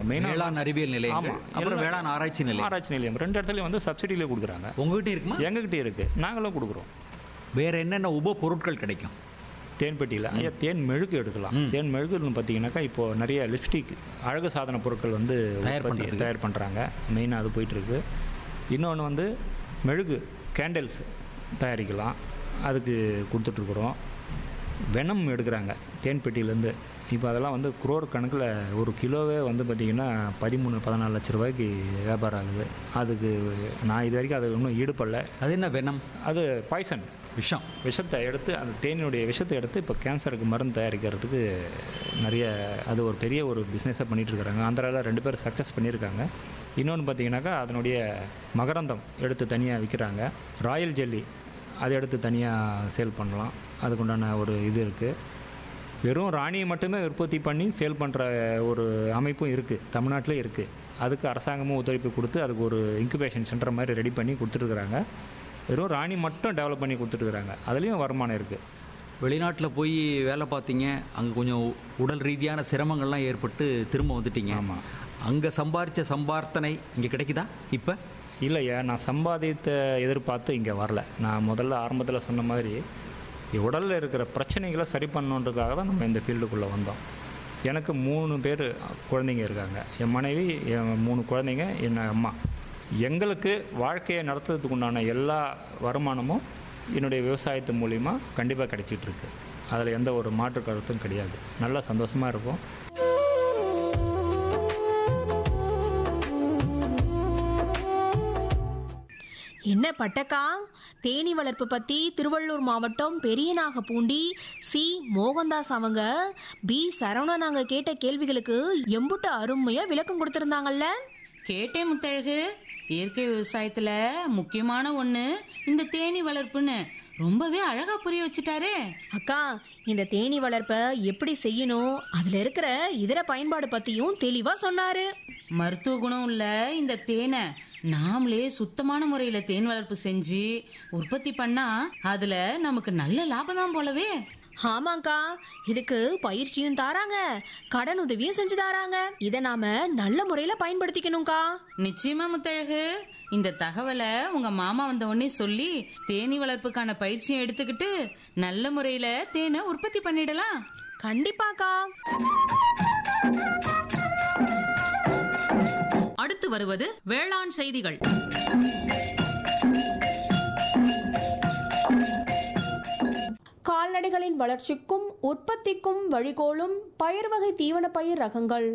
மெயினாக வேளாண் அறிவியல் நிலையங்கள் ஆமா. அப்புறம் எல்லாம் வேளாண் ஆராய்ச்சி நிலையம் ஆராய்ச்சி நிலையம் ரெண்டு இடத்துலையும் வந்து சப்சிடியில் கொடுக்குறாங்க உங்ககிட்ட இருக்குமா எங்ககிட்ட இருக்கு நாங்களும் கொடுக்குறோம் வேற என்னென்ன உப பொருட்கள் கிடைக்கும் தேன்பெட்டியில் ஐயா தேன் மெழுகு எடுக்கலாம் தேன் மெழுகுன்னு பார்த்தீங்கன்னாக்கா இப்போ நிறைய லிப்ஸ்டிக் அழகு சாதன பொருட்கள் வந்து தயார் உற்பத்தி- பண்றதுக்கு. தயார் பண்ணுறாங்க மெயினாக அது போயிட்டு இருக்கு இன்னொன்று வந்து மெழுகு கேண்டில்ஸ் தயாரிக்கலாம் அதுக்கு கொடுத்துட்ருக்குறோம் வெனம் எடுக்கிறாங்க தேன்பெட்டியிலேருந்து இப்போ அதெல்லாம் வந்து குரோர் கணக்கில் ஒரு கிலோவே வந்து பார்த்திங்கன்னா பதிமூணு பதினாலு லட்ச ரூபாய்க்கு வியாபாரம் ஆகுது அதுக்கு நான் இது வரைக்கும் அது இன்னும் ஈடுபடல அது என்ன வெனம் அது பாய்சன் விஷம் விஷத்தை எடுத்து அந்த தேனினுடைய விஷத்தை எடுத்து இப்போ கேன்சருக்கு மருந்து தயாரிக்கிறதுக்கு நிறைய அது ஒரு பெரிய ஒரு பிஸ்னஸாக பண்ணிட்டு இருக்காங்க ஆந்திராவில் ரெண்டு பேரும் சக்ஸஸ் பண்ணியிருக்காங்க இன்னொன்று பார்த்தீங்கன்னாக்கா அதனுடைய மகரந்தம் எடுத்து தனியாக விற்கிறாங்க ராயல் ஜெல்லி அதை எடுத்து தனியாக சேல் பண்ணலாம் அதுக்குண்டான ஒரு இது இருக்குது வெறும் ராணியை மட்டுமே உற்பத்தி பண்ணி சேல் பண்ணுற ஒரு அமைப்பும் இருக்குது தமிழ்நாட்டிலே இருக்குது அதுக்கு அரசாங்கமும் ஒத்துழைப்பு கொடுத்து அதுக்கு ஒரு இன்குபேஷன் சென்டர் மாதிரி ரெடி பண்ணி கொடுத்துட்ருக்குறாங்க வெறும் ராணி மட்டும் டெவலப் பண்ணி கொடுத்துட்ருக்குறாங்க அதுலேயும் வருமானம் இருக்குது வெளிநாட்டில் போய் வேலை பார்த்தீங்க அங்கே கொஞ்சம் உடல் ரீதியான சிரமங்கள்லாம் ஏற்பட்டு திரும்ப வந்துட்டீங்க ஆமாம். அங்கே சம்பாரித்த சம்பார்த்தனை இங்கே கிடைக்குதா இப்போ இல்லையா நான் சம்பாதித்த எதிர்பார்த்து இங்கே வரல நான் முதல்ல ஆரம்பத்தில் சொன்ன மாதிரி உடலில் இருக்கிற பிரச்சனைகளை சரி பண்ணணுன்றதுக்காக தான் நம்ம இந்த ஃபீல்டுக்குள்ளே வந்தோம் எனக்கு மூணு பேர் குழந்தைங்க இருக்காங்க என் மனைவி என் மூணு குழந்தைங்க என் அம்மா எங்களுக்கு வாழ்க்கையை நடத்துறதுக்கு உண்டான எல்லா வருமானமும் என்னுடைய விவசாயத்து மூலிமா கண்டிப்பாக கிடைச்சிட்டு இருக்கு அதில் எந்த ஒரு மாற்று கருத்தும் கிடையாது நல்லா சந்தோஷமாக இருக்கும் என்ன பட்டக்கா தேனி வளர்ப்பு பத்தி திருவள்ளூர் மாவட்டம் பெரியநாகப்பூண்டி சி மோகன்தாஸ் அவங்க பி சரவணன் நாங்க கேட்ட கேள்விகளுக்கு எம்புட்டு அருமையா விளக்கம் கொடுத்திருந்தாங்கல்ல கேட்டேன் முத்தழகு இயற்கை விவசாயத்துல முக்கியமான ஒண்ணு இந்த தேனி வளர்ப்புன்னு ரொம்பவே அழகா புரிய வச்சுட்டாரே அக்கா இந்த தேனி வளர்ப்ப எப்படி செய்யணும் அதுல இருக்கிற இதர பயன்பாடு பத்தியும் தெளிவா சொன்னாரு மருத்துவ குணம் உள்ள இந்த தேனை நாமளே சுத்தமான முறையில தேன் வளர்ப்பு செஞ்சு உற்பத்தி பண்ணா அதுல நமக்கு நல்ல லாபம் தான் போலவே ஆமாக்கா இதுக்கு பயிற்சியும் தாராங்க கடன் உதவியும் செஞ்சு தாராங்க இத நாம நல்ல முறையில பயன்படுத்திக்கணும்க்கா நிச்சயமா முத்தழகு இந்த தகவலை உங்க மாமா வந்த உடனே சொல்லி தேனி வளர்ப்புக்கான பயிற்சியும் எடுத்துக்கிட்டு நல்ல முறையில தேனை உற்பத்தி பண்ணிடலாம் கண்டிப்பாக்கா அடுத்து வருவது வேளாண் செய்திகள் கால்நடைகளின் வளர்ச்சிக்கும் உற்பத்திக்கும் வழிகோலும் பயிர் வகை தீவன பயிர் ரகங்கள்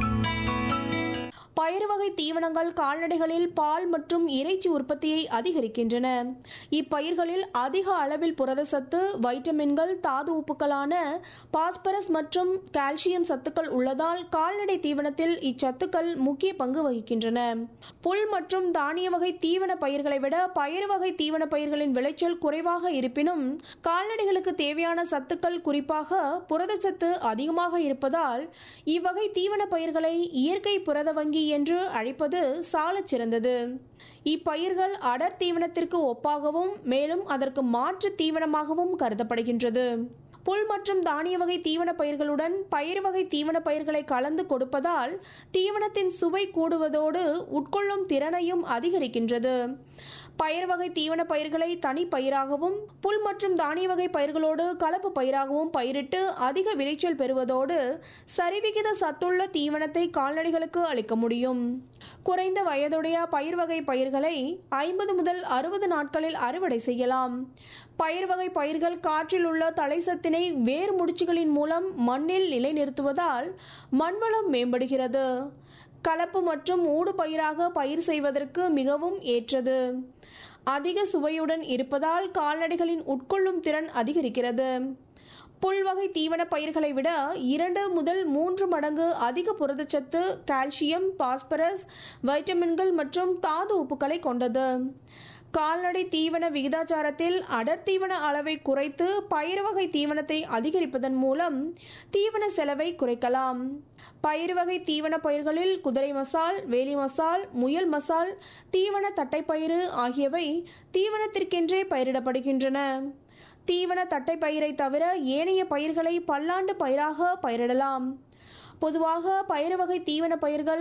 பயிர் வகை தீவனங்கள் கால்நடைகளில் பால் மற்றும் இறைச்சி உற்பத்தியை அதிகரிக்கின்றன இப்பயிர்களில் அதிக அளவில் புரதச்சத்து வைட்டமின்கள் தாது உப்புக்களான பாஸ்பரஸ் மற்றும் கால்சியம் சத்துக்கள் உள்ளதால் கால்நடை தீவனத்தில் இச்சத்துக்கள் முக்கிய பங்கு வகிக்கின்றன புல் மற்றும் தானிய வகை தீவன பயிர்களை விட பயிர் வகை தீவன பயிர்களின் விளைச்சல் குறைவாக இருப்பினும் கால்நடைகளுக்கு தேவையான சத்துக்கள் குறிப்பாக புரதச்சத்து அதிகமாக இருப்பதால் இவ்வகை தீவன பயிர்களை இயற்கை புரத வங்கி என்று அழைப்பது சாலச் சிறந்தது இப்பயிர்கள் அடர் தீவனத்திற்கு ஒப்பாகவும் மேலும் அதற்கு மாற்று தீவனமாகவும் கருதப்படுகின்றது புல் மற்றும் தானிய வகை தீவன பயிர்களுடன் பயிர் வகை தீவன பயிர்களை கலந்து கொடுப்பதால் தீவனத்தின் சுவை கூடுவதோடு உட்கொள்ளும் திறனையும் அதிகரிக்கின்றது பயிர் வகை தீவன பயிர்களை தனி பயிராகவும் புல் மற்றும் தானிய வகை பயிர்களோடு கலப்பு பயிராகவும் பயிரிட்டு அதிக விளைச்சல் பெறுவதோடு சரிவிகித சத்துள்ள தீவனத்தை கால்நடைகளுக்கு அளிக்க முடியும் குறைந்த வயதுடைய பயிர் வகை பயிர்களை ஐம்பது முதல் அறுபது நாட்களில் அறுவடை செய்யலாம் பயிர் வகை பயிர்கள் காற்றில் உள்ள தலைசத்தினை வேர் முடிச்சுகளின் மூலம் மண்ணில் நிலைநிறுத்துவதால் மண்வளம் மேம்படுகிறது கலப்பு மற்றும் ஊடு பயிராக பயிர் செய்வதற்கு மிகவும் ஏற்றது அதிக சுவையுடன் இருப்பதால் கால்நடைகளின் உட்கொள்ளும் திறன் அதிகரிக்கிறது புல்வகை தீவன பயிர்களை விட இரண்டு முதல் மூன்று மடங்கு அதிக புரதச்சத்து கால்சியம் பாஸ்பரஸ் வைட்டமின்கள் மற்றும் தாது உப்புக்களை கொண்டது கால்நடை தீவன விகிதாச்சாரத்தில் அடர் தீவன அளவை குறைத்து பயிர் வகை தீவனத்தை அதிகரிப்பதன் மூலம் தீவன செலவை குறைக்கலாம் பயிர் வகை தீவன பயிர்களில் குதிரை மசால் வேலி மசால் முயல் மசால் தீவன தட்டைப்பயிறு ஆகியவை தீவனத்திற்கென்றே பயிரிடப்படுகின்றன தீவன தட்டைப்பயிரை தவிர ஏனைய பயிர்களை பல்லாண்டு பயிராக பயிரிடலாம் பொதுவாக பயிர் வகை தீவன பயிர்கள்